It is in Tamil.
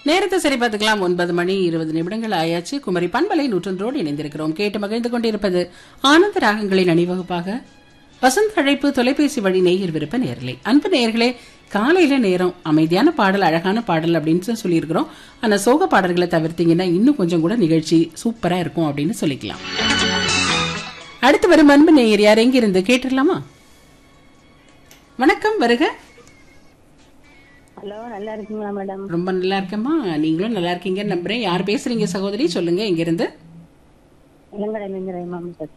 நேரத்தை சரி பார்த்துக்கலாம் ஒன்பது மணி இருபது நிமிடங்கள் ஆயாச்சு குமரி பண்பலை நூற்றொன்றோடு இணைந்திருக்கிறோம் கேட்டு மகிழ்ந்து கொண்டிருப்பது ஆனந்த ராகங்களின் அணிவகுப்பாக வசந்த் அழைப்பு தொலைபேசி வழி நேயர் விருப்ப நேரலை அன்பு நேயர்களே காலையில நேரம் அமைதியான பாடல் அழகான பாடல் அப்படின்னு தான் சொல்லியிருக்கிறோம் ஆனா சோக பாடல்களை தவிர்த்தீங்கன்னா இன்னும் கொஞ்சம் கூட நிகழ்ச்சி சூப்பரா இருக்கும் அப்படின்னு சொல்லிக்கலாம் அடுத்து வரும் அன்பு நேயர் யார் எங்கிருந்து கேட்டுடலாமா வணக்கம் வருக ஹலோ நல்லா இருக்கீங்களா மேடம் ரொம்ப நல்லா இருக்கேம்மா நீங்களும் நல்லா இருக்கீங்கன்னு நம்புறேன் யார் பேசுறீங்க சகோதரி சொல்லுங்க எங்கிருந்து இளங்கடை மேம்